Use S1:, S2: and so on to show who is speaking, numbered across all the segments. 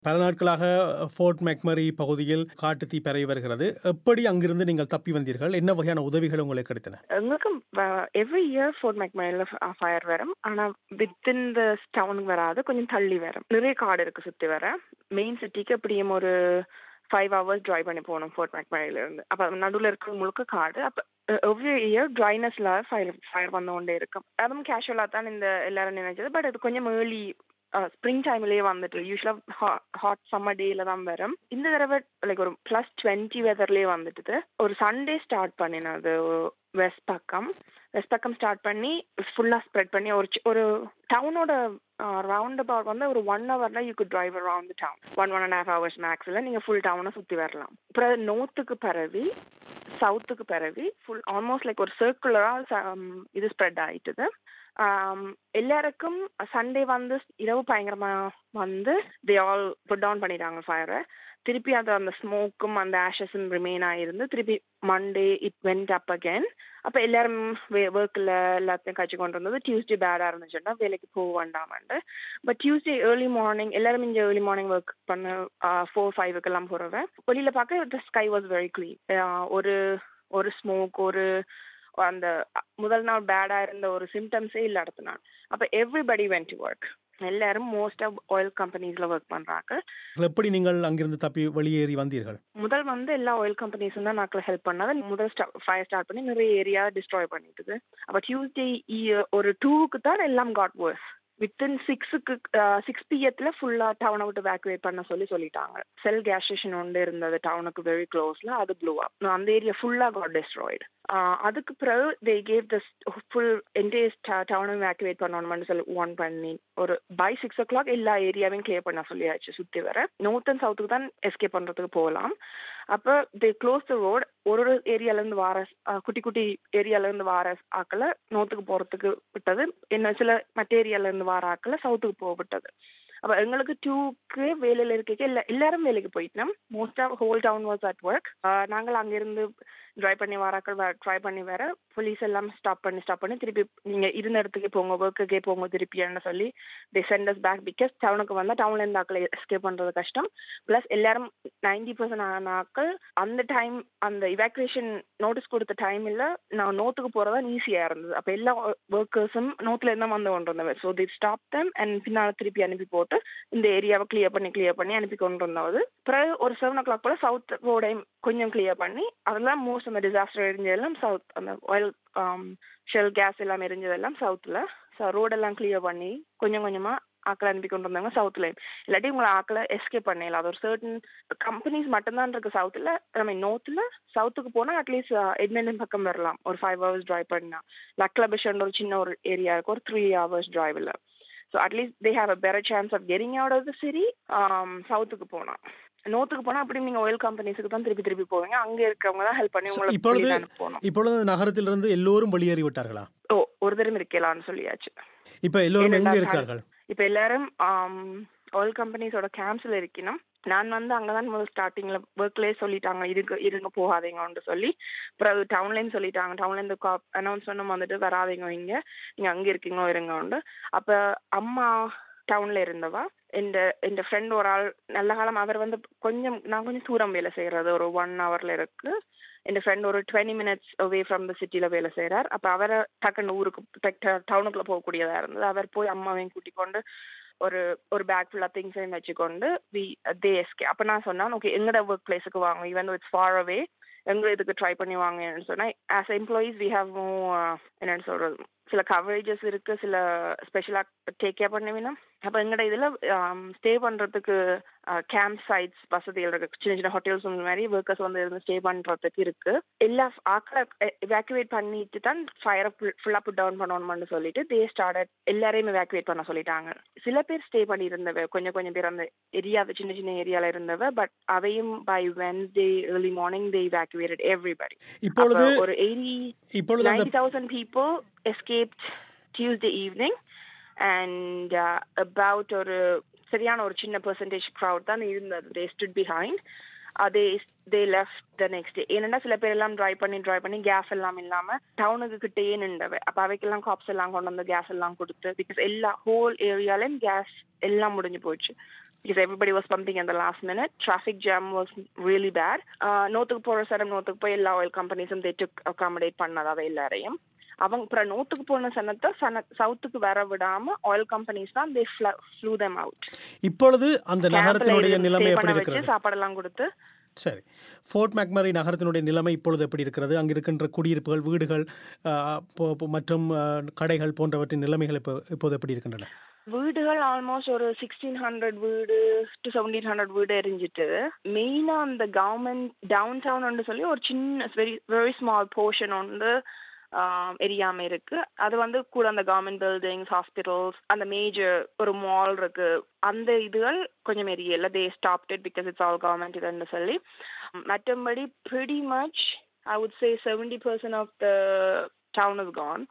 S1: பல நாட்களாக ஃபோர்ட் மெக்மரி பகுதியில் காட்டுத்தீ பரவி வருகிறது எப்படி அங்கிருந்து நீங்கள் தப்பி வந்தீர்கள் என்ன வகையான உதவிகள் உங்களுக்கு கிடைத்தன
S2: எங்களுக்கும் எவ்ரி இயர் ஃபோர்ட் மெக்மரியில் ஃபயர் வரும் ஆனா வித்தின் த டவுனுக்கு வராது கொஞ்சம் தள்ளி வரும் நிறைய காடு இருக்கு சுத்தி வர மெயின் சிட்டிக்கு எப்படியும் ஒரு ஃபைவ் ஹவர்ஸ் டிரைவ் பண்ணி போகணும் ஃபோர்ட் மெக்மரியில இருந்து அப்ப நடுவில் இருக்க முழுக்க காடு அப்ப எவ்ரி இயர் ட்ரைனஸ்ல ஃபயர் ஃபயர் வந்து கொண்டே இருக்கும் அதுவும் கேஷுவலா தான் இந்த எல்லாரும் நினைச்சது பட் அது கொஞ்சம் ஏர்லி ஸ்ப்ரிங் டைம்லயே வந்துட்டு யூஸ்வலா ஹாட் சம்மர் டேல தான் வரும் இந்த தடவை லைக் ஒரு பிளஸ் டுவெண்ட்டி வெதர்லயே வந்துட்டு ஒரு சண்டே ஸ்டார்ட் பண்ணினது வெஸ்ட் பக்கம் வெஸ்ட் பக்கம் ஸ்டார்ட் பண்ணி ஃபுல்லா ஸ்ப்ரெட் பண்ணி ஒரு ஒரு டவுனோட ரவுண்ட் அபவுட் வந்து ஒரு ஒன் ஹவர்ல you could drive around town one one and half hours மேக்ஸ்ல நீங்க ஃபுல் டவுனை சுத்தி வரலாம் அப்புறம் நோர்த்துக்கு பரவி சவுத்துக்கு பரவி ஃபுல் ஆல்மோஸ்ட் லைக் ஒரு சர்க்குலரா இது ஸ்ப்ரெட் ஆயிட்டுது எல்லாருக்கும் சண்டே வந்து இரவு பயங்கரமா வந்து தே ஆல் புட் டவுன் பண்ணிட்டாங்க ஃபயரை திருப்பி அது அந்த ஸ்மோக்கும் அந்த ஆஷஸும் ரிமைன் ஆயிருந்து திருப்பி Monday it went up again அப்ப எல்லாரும் ஒர்க்ல எல்லாத்தையும் கட்சி கொண்டு வந்தது டியூஸ்டே பேடா இருந்துச்சுன்னா வேலைக்கு போக வேண்டாமண்டு பட் டியூஸ்டே ஏர்லி மார்னிங் எல்லாரும் இங்க ஏர்லி மார்னிங் ஒர்க் பண்ண ஃபோர் ஃபைவுக்கு எல்லாம் போறவன் வெளியில பார்க்க the sky was very clean ஒரு ஒரு ஸ்மோக் ஒரு அந்த முதல் நாள் பேடா இருந்த ஒரு சிம்டம்ஸே இல்ல அடுத்த நாள் அப்ப எவ்ரிபடி வென் டு ஒர்க் எல்லாரும் மோஸ்ட் ஆஃப் ஆயில் கம்பெனிஸ்ல ஒர்க் பண்றாங்க
S1: எப்படி நீங்கள் அங்கிருந்து தப்பி வெளியேறி வந்தீர்கள்
S2: முதல் வந்து எல்லா ஆயில் கம்பெனிஸும் தான் நாக்கில் ஹெல்ப் பண்ணாது முதல் ஃபயர் ஸ்டார்ட் பண்ணி நிறைய ஏரியா டிஸ்ட்ராய் பண்ணிட்டுது அப்ப டியூஸ்டே ஒரு டூவுக்கு தான் எல்லாம் காட் வர்ஸ் வித்தின் சிக்ஸுக்கு சிக்ஸ் பிஎத்துல ஃபுல்லா டவுனை விட்டு வேக்குவேட் பண்ண சொல்லி சொல்லிட்டாங்க செல் கேஸ் ஸ்டேஷன் ஒன்று இருந்தது டவுனுக்கு வெரி க்ளோஸ்ல அது ப்ளூ அப் அந்த ஏரியா ஃபுல்லா காட் டெஸ்ட்ராய்டு அதுக்கு பிறகு தே கேவ் த ஃபுல் என்டேஸ் டவுனை வேக்குவேட் பண்ணணும்னு சொல்லி ஒன் பண்ணி ஒரு பை சிக்ஸ் ஓ கிளாக் எல்லா ஏரியாவையும் கிளியர் பண்ண சொல்லியாச்சு சுத்தி வர நார்த் அண்ட் சவுத்துக்கு தான் எஸ்கேப் பண்றதுக்கு போகலாம் அப்ப தே க்ளோஸ் த ரோட் ஒரு ஒரு ஏரியால இருந்து வார குட்டி குட்டி ஏரியால இருந்து வார ஆக்களை நோத்துக்கு போறதுக்கு விட்டது என்ன சில மற்ற ஏரியால இருந்து வார ஆக்களை சவுத்துக்கு போக விட்டது அப்ப எங்களுக்கு டூக்கு வேலையில இருக்க எல்லா எல்லாரும் வேலைக்கு போயிட்டோம் most of whole town was at work நாங்கள் அங்கிருந்து ட்ரை பண்ணி வராக்கள் ட்ரை பண்ணி வர போலீஸ் எல்லாம் ஸ்டாப் பண்ணி ஸ்டாப் பண்ணி திருப்பி நீங்க இருந்த இடத்துக்கு போங்க ஒர்க்குக்கே போங்க திருப்பின்னு சொல்லி தி சென்டர்ஸ் பேக் பிகாஸ் டவுனுக்கு வந்தா டவுன்ல இருந்து ஆக்களை எஸ்கேப் பண்றது கஷ்டம் பிளஸ் எல்லாரும் நைன்டி பர்சன்ட் ஆன ஆக்கள் அந்த டைம் அந்த இவாக்குவேஷன் நோட்டீஸ் கொடுத்த டைம் இல்ல நான் நோத்துக்கு போறதா ஈஸியா இருந்தது அப்ப எல்லா ஒர்க்கர்ஸும் நோத்துல இருந்தா வந்து கொண்டு வந்தவ so they stop them and பின்னால திருப்பி அனுப்பி போட்டு இந்த ஏரியாவை கிளியர் பண்ணி கிளியர் பண்ணி அனுப்பி கொண்டு வந்தது பிறகு ஒரு செவன் ஓ கிளாக் போல சவுத் ரோடையும் கொஞ்சம் கிளியர் பண்ணி அதெல்லாம் மோஸ்ட் அந்த டிசாஸ்டர் எரிஞ்சதெல்லாம் சவுத் அந்த ஆயில் ஷெல் கேஸ் எல்லாம் எரிஞ்சதெல்லாம் சவுத்தில் ஸோ ரோடெல்லாம் கிளியர் பண்ணி கொஞ்சம் கொஞ்சமா ஆக்களை அனுப்பி கொண்டு வந்தாங்க சவுத்ல இல்லாட்டி உங்களை ஆக்களை எஸ்கேப் பண்ணல அது ஒரு சர்டன் கம்பெனிஸ் மட்டும்தான் இருக்கு சவுத்தில் ஐ மீன் நோர்த்தில் சவுத்துக்கு போனால் அட்லீஸ்ட் எட்மெண்டன் பக்கம் வரலாம் ஒரு ஃபைவ் ஹவர்ஸ் டிரைவ் பண்ணா லக்லபிஷன் ஒரு சின்ன ஒரு ஏரியா இருக்கு ஒரு த்ரீ ஹவர்ஸ் டிரைவில் so at least they have a better chance of getting out of the city சவுத்துக்கு போனா நோத்துக்கு போனா அப்படி நீங்க ஆயில் கம்பெனிஸ்க்கு தான் திருப்பி திருப்பி போவீங்க அங்க இருக்கிறவங்க தான் ஹெல்ப் பண்ணி உங்களுக்கு
S1: இப்பொழுது
S2: போகணும்
S1: இப்பொழுது நகரத்திலிருந்து எல்லோரும் வெளியேறி விட்டார்களா
S2: ஓ ஒரு தரம் இருக்கலாம்னு சொல்லியாச்சு
S1: இப்ப எல்லோரும் எங்க
S2: ஏனென்றால்
S1: இருக்கிறார்கள்
S2: இப்ப எல்லாரும் ஆயில் கம்பெனிஸோட கேம்ப்ஸ்ல இருக்கணும் நான் வந்து அங்கதான் முதல் ஸ்டார்டிங்ல ஒர்க்லயே சொல்லிட்டாங்க இருங்க இருங்க போகாதீங்கன்னு சொல்லி அப்புறம் டவுன்லேயும் சொல்லிட்டாங்க டவுன்ல இருந்து அனௌன்ஸ்மெண்ட்டும் வந்துட்டு வராதீங்க இங்க நீங்க அங்க இருக்கீங்களோ இருங்க அப்ப அம்மா டவுன்ல இருந்தவா இந்த இந்த ஃப்ரெண்ட் ஒரு ஆள் நல்ல காலம் அவர் வந்து கொஞ்சம் நான் கொஞ்சம் தூரம் வேலை செய்யறது ஒரு ஒன் ஹவர்ல இருக்கு என் ஃப்ரெண்ட் ஒரு twenty minutes away from the சிட்டில வேலை செய்யறார் அப்ப அவரை டக்குன்னு ஊருக்கு டவுனுக்குள்ள போகக்கூடியதா இருந்தது அவர் போய் அம்மாவையும் கூட்டிக் கொண்டு ஒரு ஒரு பேக் ஃபுல்லா திங்ஸையும் வச்சுக்கொண்டு வி தே எஸ்கே அப்ப நான் சொன்னேன் ஓகே எங்கட ஒர்க் பிளேஸுக்கு வாங்க ஈவன் இட்ஸ் ஃபார் அவே எங்க இதுக்கு ட்ரை பண்ணி வாங்கன்னு சொன்னா as employees we have no என்னன்னு சொல்றது சில கவரேஜஸ் இருக்கு சில ஸ்பெஷலா டேக் கேர் பண்ணுவீங்கன்னா அப்ப எங்கட இதுல ஸ்டே பண்றதுக்கு கேம்ப் சைட்ஸ் வசதிகள் இருக்கு சின்ன சின்ன ஹோட்டல்ஸ் இந்த மாதிரி ஒர்க்கர்ஸ் வந்து இருந்து ஸ்டே பண்றதுக்கு இருக்கு எல்லா ஆக்களை எவாக்குவேட் பண்ணிட்டு தான் ஃபயரை ஃபுல்லா புட் டவுன் பண்ணணும்னு சொல்லிட்டு தே ஸ்டார்டட் எல்லாரையும் எவாக்குவேட் பண்ண சொல்லிட்டாங்க சில பேர் ஸ்டே பண்ணி இருந்தவ கொஞ்சம் கொஞ்சம் பேர் அந்த ஏரியாவை சின்ன சின்ன ஏரியால இருந்தவ பட் அவையும் by Wednesday early morning they evacuated everybody
S1: இப்பொழுது
S2: ஒரு எயிட்டி
S1: இப்பொழுது அந்த
S2: ninety thousand people escaped Tuesday evening, and uh, about ஒரு சரியான ஒரு சின்ன பெர்சன்டேஜ் க்ரௌட் தான் இருந்தது தே ஸ்டுட் பிஹைண்ட் அதே they left the next day ஏன்னா சில பேர் எல்லாம் ட்ரை பண்ணி ட்ரை பண்ணி கேஸ் எல்லாம் இல்லாம டவுனுக்கு கிட்டேயே நின்றவ அப்ப அவைக்கெல்லாம் காப்ஸ் எல்லாம் கொண்டு வந்து கேஸ் எல்லாம் கொடுத்து பிகாஸ் எல்லா ஹோல் ஏரியாலையும் கேஸ் எல்லாம் முடிஞ்சு போச்சு because everybody was pumping at the last minute. Traffic jam was really bad. Uh, நோத்துக்கு போற சனம் நோத்துக்கு போய் எல்லா ஆயில் கம்பெனிஸும் they took accommodate பண்ணதாவே எல்லாரையும் அவங்க அப்புறம் நோத்துக்கு போன சனத்தை சன சவுத்துக்கு வர விடாம ஆயில் கம்பெனிஸ் தான் தே ஃப்ளூ them அவுட்
S1: இப்பொழுது அந்த நகரத்தினுடைய நிலைமை எப்படி
S2: வச்சு
S1: இருக்கிறது
S2: சாப்பாடெல்லாம் கொடுத்து
S1: சரி ஃபோர்ட் மேக்மரி நகரத்தினுடைய நிலைமை இப்பொழுது எப்படி இருக்கிறது அங்கு இருக்கின்ற குடியிருப்புகள் வீடுகள் ஆ, போ- போ- மற்றும் ஆ, கடைகள் போன்றவற்றின் நிலைமைகள் இப்போ இப்போது எப்படி இருக்கின்றன
S2: வீடுகள் ஆல்மோஸ்ட் ஒரு சிக்ஸ்டீன் ஹண்ட்ரட் வீடு டு செவன்டீன் ஹண்ட்ரட் வீடு எரிஞ்சிட்டு மெயினா அந்த கவர்மெண்ட் டவுன் டவுன் சொல்லி ஒரு சின்ன வெரி வெரி ஸ்மால் போர்ஷன் வந்து ஆஹ், எரியாம இருக்கு அது வந்து கூட அந்த கவர்மெண்ட் பில்டிங்ஸ் ஹாஸ்பிட்டல்ஸ் அந்த மேஜர் ஒரு மால் இருக்கு அந்த இதுகள் கொஞ்சம் எரியல they stopped it because it's all government இதுன்னு சொல்லி மற்றபடி pretty much I would say seventy percent of the town is gone.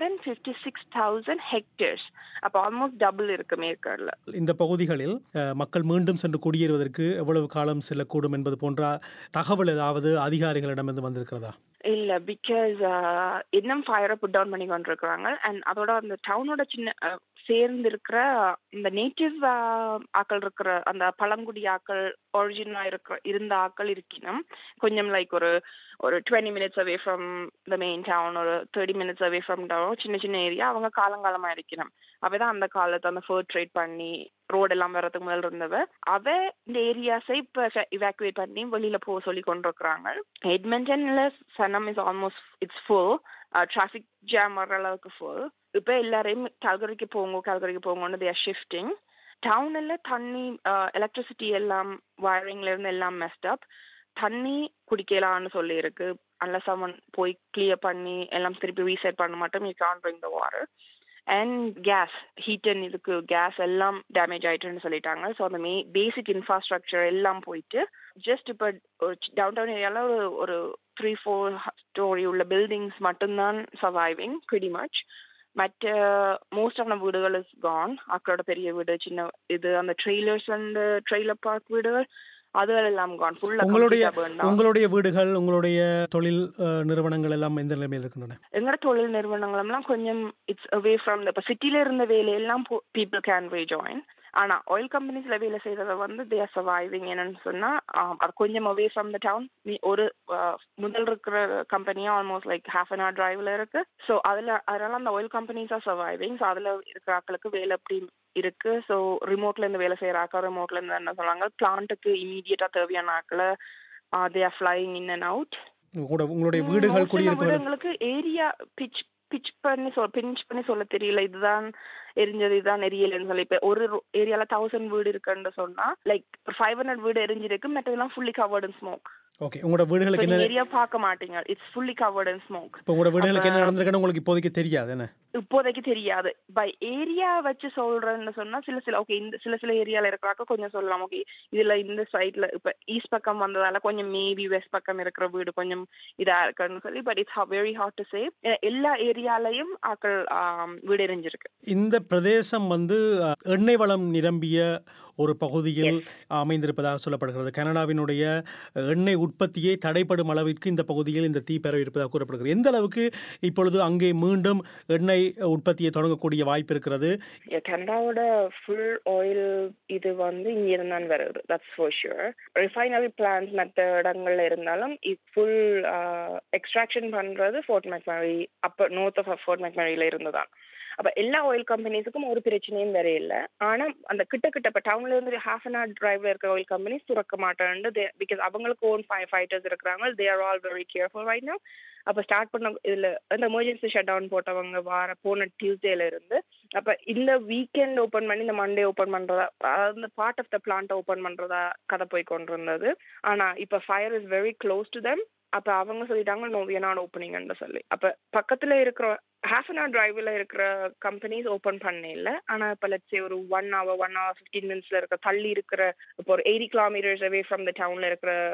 S2: 156,000 hectares. அப்போ ஆல்மோஸ்ட் டபுள் இருக்கு மேற்காடுல
S1: இந்த பகுதிகளில் ஆ, மக்கள் மீண்டும் சென்று குடியேறுவதற்கு எவ்வளவு காலம் செல்லக்கூடும் என்பது போன்ற தகவல் ஏதாவது அதிகாரிகளிடமிருந்து வந்திருக்கிறதா
S2: இல்ல பிகாஸ் இன்னும் ஃபயரை புட் டவுன் பண்ணி கொண்டிருக்கிறாங்க அண்ட் அதோட அந்த டவுனோட சின்ன அஹ், சேர்ந்து இருக்கிற இந்த நேட்டிவ் ஆக்கள் இருக்கிற அந்த பழங்குடி ஆக்கள் ஒரிஜினலா இருக்கிற இருந்த ஆக்கள் இருக்கணும் கொஞ்சம் லைக் ஒரு ஒரு twenty minutes away from the main town ஒரு thirty minutes away from town சின்ன சின்ன ஏரியா அவங்க காலங்காலமா இருக்கணும் அவதான் அந்த காலத்து அந்த ஃபர்ட் ட்ரேட் பண்ணி ரோடு எல்லாம் வர்றதுக்கு முதல்ல இருந்தவ அவ இந்த ஏரியாஸை இப்ப இவாக்குவேட் பண்ணி வெளியில போக சொல்லி கொண்டிருக்கிறாங்க எட்மண்டன்ல சனம் is almost it's full traffic jam வர்ற அளவுக்கு ஃபுல் இப்ப எல்லாரையும் கல்கரிக்கு போங்க கல்கரிக்கு போங்கன்னு தேர் ஷிஃப்டிங் டவுன்ல தண்ணி எலக்ட்ரிசிட்டி எல்லாம் வயரிங்ல இருந்து எல்லாம் மெஸ்ட் அப் தண்ணி குடிக்கலாம்னு சொல்லி இருக்கு அன்லஸ் அவன் போய் கிளியர் பண்ணி எல்லாம் திருப்பி ரீசெட் பண்ண மாட்டோம் you can bring the water and gas heat and இதுக்கு கேஸ் எல்லாம் டேமேஜ் ஆயிட்டுன்னு சொல்லிட்டாங்க ஸோ அந்த மே பேசிக் இன்ஃப்ராஸ்ட்ரக்சர் எல்லாம் போயிட்டு ஜஸ்ட் இப்போ ஒரு டவுன் டவுன் ஏரியாவில் ஒரு ஒரு த்ரீ ஃபோர் ஸ்டோரி உள்ள பில்டிங்ஸ் மட்டும்தான் சர்வைவிங் pretty மச் மற்ற மோஸ்ட் ஆஃப் வீடுகள் இஸ் கான் அக்களோட பெரிய வீடு சின்ன இது அந்த ட்ரெய்லர்ஸ் அந்த ட்ரெய்லர் பார்க் வீடுகள் அதுகள் எல்லாம் கான் ஃபுல்லா
S1: உங்களுடைய உங்களுடைய வீடுகள் உங்களுடைய தொழில் ஆ, நிறுவனங்கள் எல்லாம் எந்த நிலைமையில் இருக்கின்றன
S2: எங்களோட தொழில் நிறுவனங்கள் எல்லாம் கொஞ்சம் இட்ஸ் அவே ஃப்ரம் இப்போ சிட்டில இருந்த வேலையெல்லாம் பீப்புள் கேன் ஜாயின் ஆனா ஆயில் கம்பெனிஸ்ல வேலை செய்யறத வந்து தே ஆர் சர்வைவிங் என்னன்னு சொன்னா ஆம், அது கொஞ்சம் அவே ஃப்ரம் த டவுன் ஒரு ஆஹ், முதல் இருக்கிற கம்பெனியா almost like half an hour டிரைவ்ல இருக்கு ஸோ அதுல அதனால அந்த oil companies are surviving so அதுல இருக்கிற ஆட்களுக்கு வேலை எப்படி இருக்கு ஸோ ரிமோட்ல இருந்து வேலை செய்யற ஆக்கள் ரிமோட்ல இருந்து என்ன சொல்றாங்க பிளான்ட்டுக்கு இமீடியட்டா தேவையான ஆக்களை they are flying in and out
S1: உங்களோட உங்களுடைய வீடுகள் குடியிருப்புகள்
S2: எங்களுக்கு ஏரியா பிச் பிச் பண்ணி சொல் பிஞ்ச் பண்ணி சொல்ல தெரியல இதுதான் எரிஞ்சது இதுதான் எரியலன்னு சொல்லி இப்ப ஒரு ஏரியால தௌசண்ட் வீடு இருக்குன்னு சொன்னா லைக் ஃபைவ் ஹண்ட்ரட் வீடு எரிஞ்சிருக்கு மற்றதெல்லாம் fully covered in smoke
S1: okay உங்களோட வீடுகளுக்கு என்ன
S2: ஏரியா பார்க்க மாட்டீங்க it's fully covered in smoke
S1: இப்போ உங்களோட வீடுகளுக்கு என்ன நடந்திருக்குன்னு உங்களுக்கு இப்போதைக்கு தெரியாது என்ன
S2: இப்போதைக்கு தெரியாது பை ஏரியா வச்சு சொல்றேன்னு சொன்னா சில சில ஓகே இந்த சில சில ஏரியால இருக்கிறாக்க கொஞ்சம் சொல்லலாம் ஓகே இதுல இந்த சைட்ல இப்ப ஈஸ்ட் பக்கம் வந்ததால கொஞ்சம் மேபி வெஸ்ட் பக்கம் இருக்கிற வீடு கொஞ்சம் இதா இருக்குன்னு சொல்லி but it's very hard to say எல்லா ஏரியாலையும் ஆக்கள் ஆம், வீடு எரிஞ்சிருக்கு
S1: இந்த பிரதேசம் வந்து அஹ், எண்ணெய் வளம் நிரம்பிய ஒரு பகுதியில் அமைந்திருப்பதாக சொல்லப்படுகிறது கனடாவினுடைய அஹ், எண்ணெய் உற்பத்தியை தடைப்படும் அளவிற்கு இந்த பகுதியில் இந்த தீ பரவி இருப்பதாக கூறப்படுகிறது எந்த அளவுக்கு இப்பொழுது அங்கே மீண்டும் எண்ணெய் உற்பத்தியை தொடங்கக்கூடிய வாய்ப்பு இருக்கிறது
S2: கனடாவோட ஃபுல் ஆயில் இது வந்து இங்க இருந்தான் வருது that's for sure refinery plans மற்ற இடங்கள்ல இருந்தாலும் ஃபுல் எக்ஸ்ட்ராக்ஷன் பண்றது ஃபோர்ட் மெக்மரி அப்ப நோர்த் ஆஃப் ஃபோர்ட் மெக்மரியில இருந்துதான் அப்ப எல்லா ஆயில் கம்பெனிஸுக்கும் ஒரு பிரச்சனையும் வேற இல்ல ஆனா அந்த கிட்ட கிட்ட இப்ப டவுன்ல இருந்து ஹாஃப் அன் ஹவர் டிரைவ்ல இருக்கிற ஆயில் கம்பெனிஸ் துறக்க மாட்டேன்னு பிகாஸ் அவங்களுக்கு ஓன் ஃபைட்டர்ஸ் இருக்கிறாங்க they are all very careful right no அப்ப ஸ்டார்ட் பண்ண இதுல அந்த எமர்ஜென்சி ஷட் டவுன் போட்டவங்க வார போன டியூஸ்டேல இருந்து அப்ப இந்த வீக்கெண்ட் ஓபன் பண்ணி இந்த மண்டே ஓபன் பண்றதா அந்த part of the plant open பண்றதா கதை போய் கொண்டிருந்தது ஆனா இப்ப fire is very close to them அப்ப அவங்க சொல்லிட்டாங்க நோ வி நாட் ஓப்பனிங்னு சொல்லி அப்ப பக்கத்துல இருக்கிற ஹாஃப் அன் ஹவர் டிரைவ்ல இருக்கிற கம்பெனிஸ் ஓபன் பண்ண இல்ல ஆனா இப்ப லட்சே ஒரு one hour one hour fifteen மினிட்ஸ்ல இருக்க தள்ளி இருக்கிற இப்போ ஒரு eighty kilometers away from the டவுன்ல இருக்கிற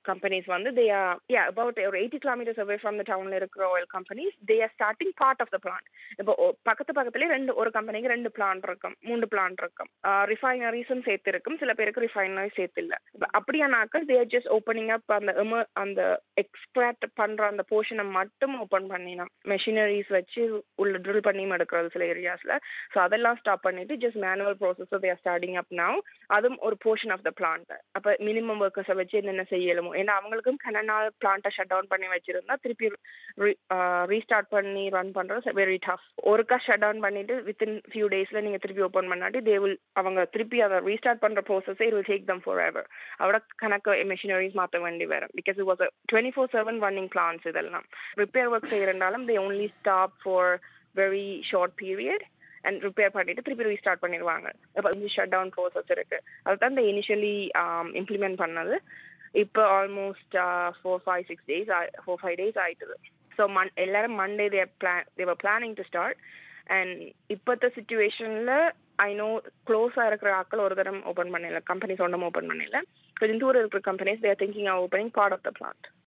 S2: கம்பெனிஸ் வந்து தே ஆர் யா அபவுட் ஒரு eighty kilometers away from the டவுன்ல இருக்கிற oil companies they are starting part of the plant இப்போ பக்கத்து பக்கத்துலேயே ரெண்டு ஒரு கம்பெனிக்கு ரெண்டு பிளான்ட் இருக்கும் மூணு பிளான்ட் இருக்கும் ரிஃபைனரிஸும் சேர்த்து இருக்கும் சில பேருக்கு ரிஃபைனரி சேர்த்து இல்லை இப்போ அப்படியானாக்கள் they are just opening up அந்த அந்த எக்ஸ்ட்ராக்ட் பண்ற அந்த போர்ஷனை மட்டும் ஓப்பன் பண்ணினோம் மெஷினரிஸ் வச்சு உள்ள ட்ரில் பண்ணி எடுக்கிறது சில ஏரியாஸ்ல ஸோ அதெல்லாம் ஸ்டாப் பண்ணிட்டு just manual process they are starting up now அதுவும் ஒரு போர்ஷன் ஆஃப் த பிளான்ட் அப்போ மினிமம் ஒர்க்கர்ஸை வச்சு என்னென்ன செய்யலுமோ ஏன்னா அவங்களுக்கும் கன நாள் பிளான்ட்டை ஷட் டவுன் பண்ணி வச்சிருந்தா திருப்பி ரீஸ்டார்ட் பண்ணி ரன் பண்றது வெரி டஃப் ஒருக்கா ஷட் டவுன் பண்ணிட்டு வித்தின் ஃபியூ டேஸ்ல நீங்க திருப்பி ஓப்பன் பண்ணாட்டி தே வில் அவங்க திருப்பி அதை ரீஸ்டார்ட் பண்ற ப்ரோசஸே it will take them forever அவட கணக்கு மெஷினரிஸ் மாற்ற வேண்டி வரும் because it was twenty four seven running plans இதெல்லாம் ரிப்பேர் ஒர்க் செய்யறதுனாலும் they only stop for very short period and repair பண்ணிட்டு திருப்பி ரீஸ்டார்ட் பண்ணிடுவாங்க இப்போ வந்து ஷட் டவுன் ப்ரோசஸ் இருக்கு அதுதான் இந்த இனிஷியலி இம்ப்ளிமெண்ட் பண்ணது இப்போ almost four five six days four five days ஆயிட்டுது ஸோ மன் எல்லாரும் Monday they plan they're planning to start and இப்போத்த சுச்சுவேஷனில் ஐ நோ க்ளோஸாக இருக்கிற ஆட்கள் ஒரு தரம் ஓப்பன் பண்ணல கம்பெனிஸ் ஒன்றும் ஓப்பன் பண்ணல கொஞ்சம் தூரம் இருக்கிற companies they're thinking are opening part of the plant